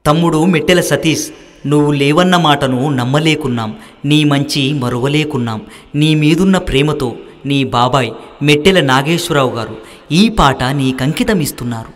తమ్ముడు మెట్టెల సతీష్ నువ్వు లేవన్న మాటను నమ్మలేకున్నాం నీ మంచి మరువలేకున్నాం నీ మీదున్న ప్రేమతో నీ బాబాయ్ మెట్టెల నాగేశ్వరరావు గారు ఈ పాట నీకంకితమిస్తున్నారు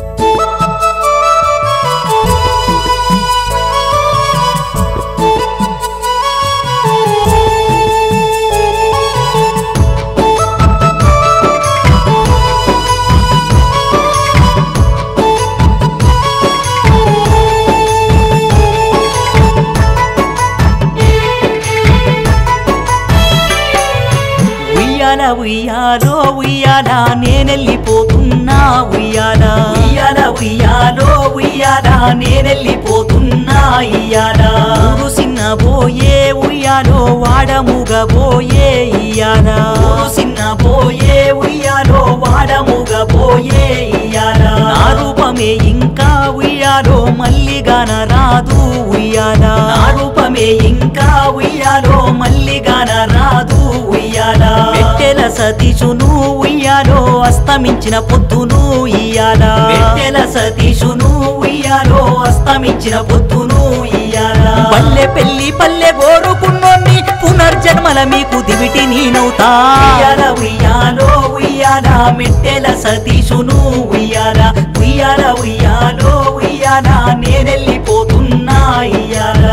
ఉయ్యాల ఉయ్యాలో ఉయ్యాల నేనెళ్ళిపోతున్నా ఉయ్యాల ఉయ్యాల ఉయ్యాలో ఉయ్యాల నేనెళ్ళిపోతున్నా ఇయ్యాల ఊరు సిన్న పోయే ఉయ్యాలో వాడముగబోయే ఇయ్యాల ఊరు సిన్న పోయే ఉయ్యాలో వాడముగబోయే ఇయ్యాల నా రూపమే ఇంకా ఉయ్యాలో మల్లిగాన రాదు ఉయ్యాల నా రూపమే ఇంకా ఉయ్యాలో మల్లిగాన రాదు ఉయ్యాల పెట్టెల సతీషును ఉయ్యాలో అస్తమించిన పొద్దును ఇయ్యాల పెట్టెల సతీషును ఉయ్యాలో అస్తమించిన పొద్దును ఇయ్యాల పల్లె పెళ్లి పల్లె గోరుకున్నోన్ని పునర్జన్మల మీకు దివిటి నేనవుతా ఉయ్యాల ఉయ్యాలో ఉయ్యాల మెట్టెల సతీషును ఉయ్యాల ఉయ్యాల ఉయ్యాలో ఉయ్యాల నేనెళ్ళిపోతున్నా ఇయ్యాల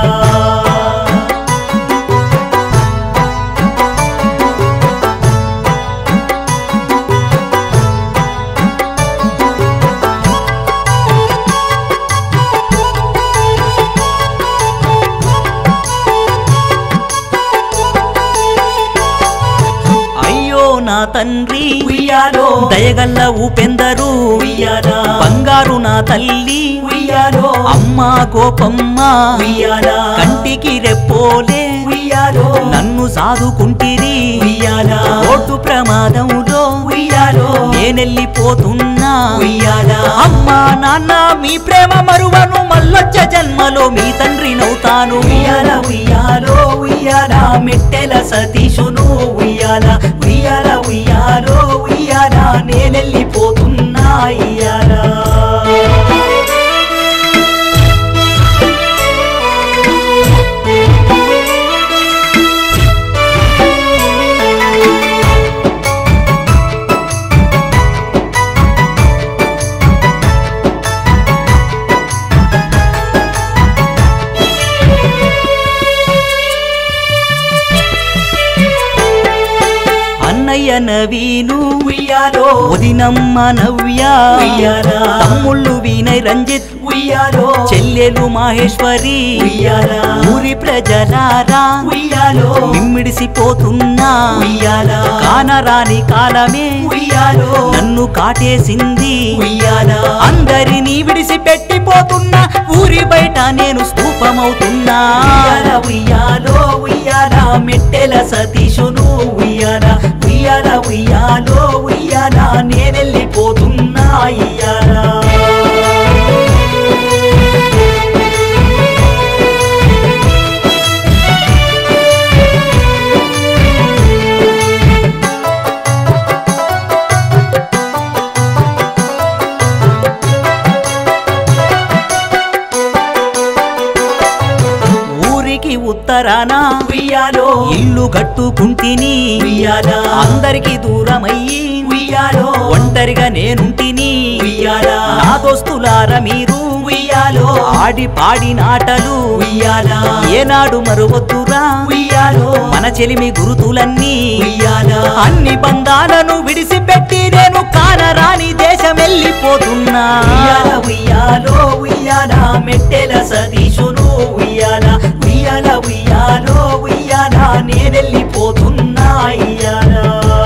అయ్యో నా తండ్రి ఉయ్యాలో దయగల్ల ఊపెందరు ఉయ్యాలా బంగారు నా తల్లి ఉయ్యాలో అమ్మ కోపమ్మ ఉయ్యాలా కంటికి రెప్పోలే ఉయ్యాలో నన్ను సాదుకుంటిరి ఉయ్యాలా ఓటు ప్రమాదంలో ఉయ్యాలో నేనెళ్ళిపోతున్నా ఉయ్యాలా అమ్మా నాన్న మీ ప్రేమ మరువను మల్లొచ్చ జన్మలో మీ తండ్రి నవుతాను ఉయ్యాల ఉయ్యాలో ఉయ్యాల మెట్టెల సతీషును ఉయ్యాల ఉయ్యాల ఉయ్యాలో ఉయ్యాల నేనెళ్ళిపోతున్నా ఇయ్యాలా అన్నయ్య నవీను ఉయ్యాలో వదినమ్మ నవ్య ఉయ్యాలా తమ్ముళ్ళు వినయ్ రంజిత్ ఉయ్యాలో చెల్లెలు మాహేశ్వరి ఉయ్యాలా ఊరి ప్రజలారా ఉయ్యాలో మిమ్మిడిసిపోతున్నా ఉయ్యాలా కానరాని కాలమే ఉయ్యాలో నన్ను కాటేసింది ఉయ్యాలా అందరినీ విడిసి పెట్టిపోతున్నా ఊరి బయట నేను స్తూపమవుతున్నా ఉయ్యాల ఉయ్యాలో ఉయ్యాల మెట్టెల సతీషును ఉయ్యాల ఉయ్యాల ఉయ్యాలో ఉయ్యాల నేనెళ్ళిపోతున్నా ఇయ్యాలా ఊరికి ఉత్తరాన ఉయ్యాలో ఇల్లు కట్టుకుంటిని ఉయ్యాలా అందరికి దూరమయ్యి ఉయ్యాలో ఒంటరిగా నేనుంటిని ఉయ్యాలా నా దోస్తులార మీరు ఉయ్యాలో ఆడి పాడి నాటలు ఉయ్యాలా ఏనాడు మరువద్దురా ఉయ్యాలో మన చెలిమి గురుతులన్నీ ఉయ్యాలా అన్ని బంధాలను విడిసిపెట్టి నేను కానరాని దేశం వెళ్ళిపోతున్నా ఉయ్యాల ఉయ్యాలో ఉయ్యాల మెట్టెల సతీషును ఉయ్యాల ఉయ్యాల ఉయ్యాలో ఉయ్యాల నేనెళ్ళిపోతున్నా ఇయ్యాలా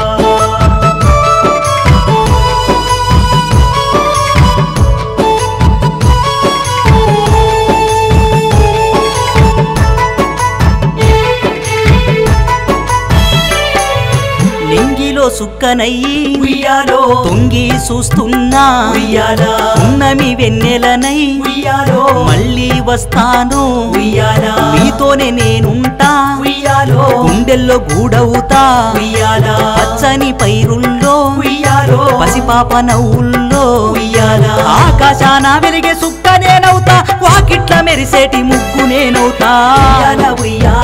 నింగిలో సుక్కనయ్యి ఉయ్యాలో తొంగి చూస్తున్నా ఉయ్యాలా ఉన్నమి వెన్నెలనై ఉయ్యాలో మళ్ళీ వస్తాను ఉయ్యాలా మీతోనే నేనుంటా ఉయ్యాలో గుండెల్లో గూడవుతా ఉయ్యాలా పచ్చని పైరుల్లో ఉయ్యాలో పసిపాప నవ్వుల్లో ఉయ్యాలా ఆకాశాన వెలిగే సుక్క నేనవుతా వాకిట్ల మెరిసేటి ముగ్గు నేనవుతా ఉయ్యాల ఉయ్యాల